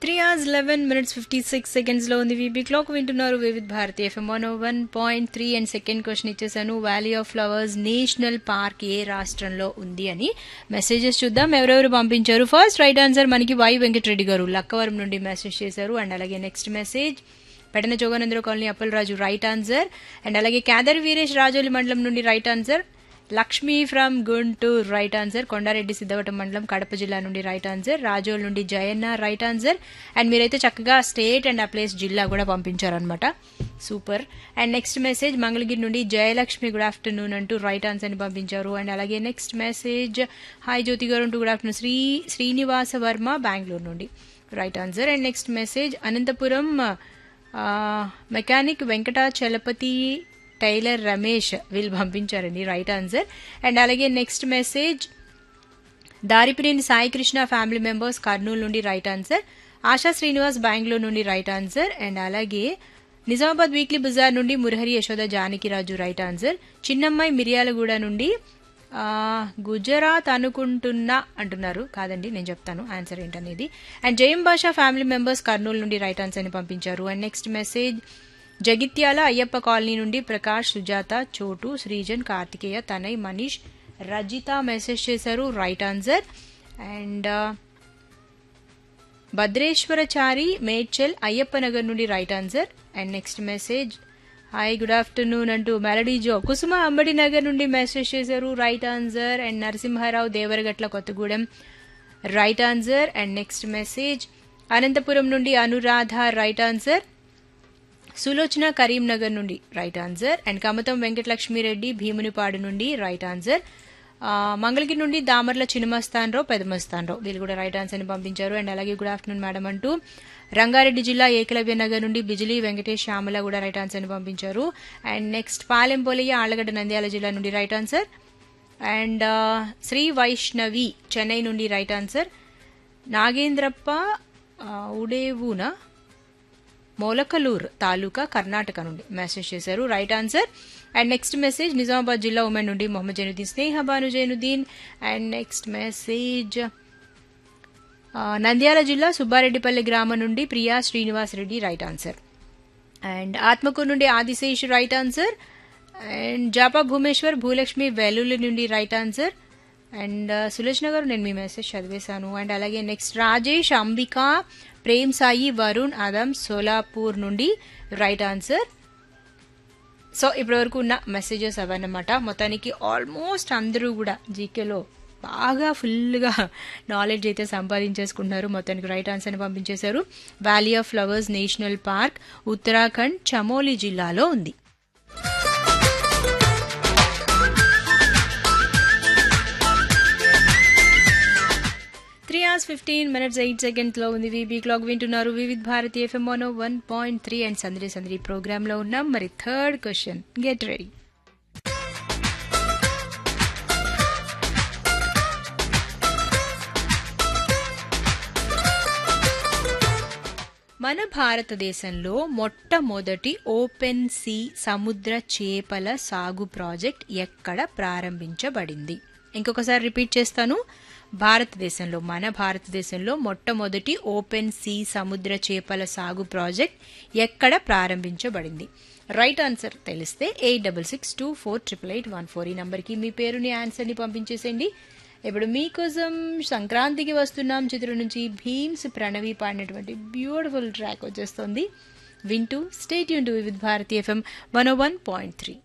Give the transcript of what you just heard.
three hours eleven minutes fifty six సెకండ్స్లో ఉంది VB clock వింటున్నారు Vividh Bharati FM one one point three and second question ఇచ్చేసాను valley of flowers national park ఏ రాష్ట్రంలో ఉంది అని మెసేజెస్ చూద్దాం ఎవరెవరు పంపించారు ఫస్ట్ రైట్ ఆన్సర్ మనకి వై వెంకటరెడ్డి గారు లక్కవరం నుండి మెసేజ్ చేశారు అండ్ అలాగే నెక్స్ట్ మెసేజ్ పెడన జోగానంద్ర colony Appalaraju right answer and అలాగే కేదర్ వీరేష్ రాజోలి మండలం నుండి right answer Lakshmi from Guntur right answer Kondareddy Siddhavatam mandal Kadapa జిల్లా నుండి రైట్ ఆన్సర్ రాజోల్ నుండి జయన్న రైట్ ఆన్సర్ అండ్ మీరైతే చక్కగా స్టేట్ అండ్ ఆ ప్లేస్ జిల్లా కూడా పంపించారనమాట super and next message Mangalagiri నుండి జయలక్ష్మి గుడ్ ఆఫ్టర్నూన్ అంటూ రైట్ ఆన్సర్ని పంపించారు అండ్ అలాగే నెక్స్ట్ మెసేజ్ హాయ్ జ్యోతి గారు అంటూ గుడ్ ఆఫ్టర్నూన్ శ్రీ శ్రీనివాస వర్మ బెంగళూరు నుండి right answer and next message Anantapuram mechanic Venkatachalapathi tailor Ramesh వీళ్ళు పంపించారండి రైట్ ఆన్సర్ అండ్ అలాగే next message Daripineni Sai Krishna family members Kurnool నుండి రైట్ ఆన్సర్ ఆశా శ్రీనివాస్ బెంగళూరు నుండి రైట్ ఆన్సర్ అండ్ అలాగే నిజామాబాద్ వీక్లీ బజార్ నుండి మురహరి యశోద జానకిరాజు రైట్ ఆన్సర్ చిన్నమ్మాయి మిర్యాలగూడ నుండి గుజరాత్ అనుకుంటున్నా అంటున్నారు కాదండి నేను చెప్తాను ఆన్సర్ ఏంటనేది అండ్ జయం బాషా ఫ్యామిలీ మెంబర్స్ కర్నూలు నుండి రైట్ ఆన్సర్ని పంపించారు and next message Jagtial Ayyappa colony నుండి ప్రకాష్ సుజాత చోటు శ్రీజన్ కార్తికేయ తనయ్ మనీష్ రజిత మెసేజ్ చేశారు right answer and Bhadreshwarachari Medchal Ayyappa Nagar నుండి right answer and next message hi good afternoon అంటూ మెలడీ జో కుసుమ అంబడి నగర్ నుండి మెసేజ్ చేశారు right answer and Narasimharao Devaragatla Kothagudem right answer and next message Anantapuram నుండి అనురాధ రైట్ ఆన్సర్ సులోచన కరీంనగర్ నుండి right answer and Kamatham Venkatalakshmi Reddy Bheemunipadu నుండి రైట్ ఆన్సర్ మంగళగిరి నుండి దామర్ల చిన్నమస్తాన్రావు పెదమస్తాన్రావు వీళ్ళు కూడా రైట్ ఆన్సర్ని పంపించారు అండ్ అలాగే గుడ్ ఆఫ్టర్నూన్ మేడం అంటూ రంగారెడ్డి జిల్లా ఏకలవ్య నగర్ నుండి బిజిలీ వెంకటేష్ శ్యామల కూడా రైట్ ఆన్సర్ని పంపించారు అండ్ నెక్స్ట్ పాలెంపోలయ్య ఆళ్లగడ్డ నంద్యాల జిల్లా నుండి right answer and Shri Vaishnavi Chennai నుండి రైట్ ఆన్సర్ నాగేంద్రప్ప ఉడేవునా మోలకలూర్ తాలూకా కర్ణాటక నుండి మెసేజ్ చేశారు right answer and next message Nizamabad జిల్లా ఉమెన్ నుండి Mohammed Zainuddin Sneha Banu Zainuddin and next message Nandyal జిల్లా సుబ్బారెడ్డిపల్లి గ్రామం నుండి Priya Srinivas Reddy right answer and Atmakur నుండి Adishesh right answer and Japa Bhumeshwar Bhulakshmi Vellulli నుండి రైట్ ఆన్సర్ అండ్ సులోచన గారు నేను మీ మెసేజ్ చదివేశాను అండ్ అలాగే నెక్స్ట్ రాజేష్ అంబిక ప్రేమ్ సాయి వరుణ్ అదమ్ సోలాపూర్ నుండి రైట్ ఆన్సర్ సో ఇప్పటి వరకు ఉన్న మెసేజెస్ అవన్నమాట మొత్తానికి ఆల్మోస్ట్ అందరూ కూడా జీకేలో బాగా ఫుల్గా నాలెడ్జ్ అయితే సంపాదించేసుకుంటున్నారు మొత్తానికి రైట్ ఆన్సర్ని పంపించేశారు valley of flowers national park Uttarakhand Chamoli జిల్లాలో ఉంది three hours fifteen minutes eight సెకండ్స్లో ఉంది వీబీ క్లాక్ వింటున్నారు Vividh Bharati FM one one point three and సందరి సందరి ప్రోగ్రాంలో ఉన్నాం మరి థర్డ్ క్వశ్చన్ గెట్ రెడీ మన భారతదేశంలో మొట్టమొదటి ఓపెన్ సీ సముద్ర చేపల సాగు ప్రాజెక్ట్ ఎక్కడ ప్రారంభించబడింది ఇంకొకసారి రిపీట్ చేస్తాను భారతదేశంలో మన భారతదేశంలో మొట్టమొదటి ఓపెన్ సీ సముద్ర చేపల సాగు ప్రాజెక్ట్ ఎక్కడ ప్రారంభించబడింది రైట్ ఆన్సర్ తెలిస్తే eight double six two four triple eight one four ఈ నంబర్కి మీ పేరుని ఆన్సర్ని పంపించేసేయండి ఇప్పుడు మీకోసం సంక్రాంతికి వస్తున్నాం చిత్రం నుంచి భీమ్స్ ప్రణవి పాడినటువంటి బ్యూటిఫుల్ ట్రాక్ వచ్చేస్తుంది వింటూ స్టేట్ యూన్ to with Bharati FM one one point three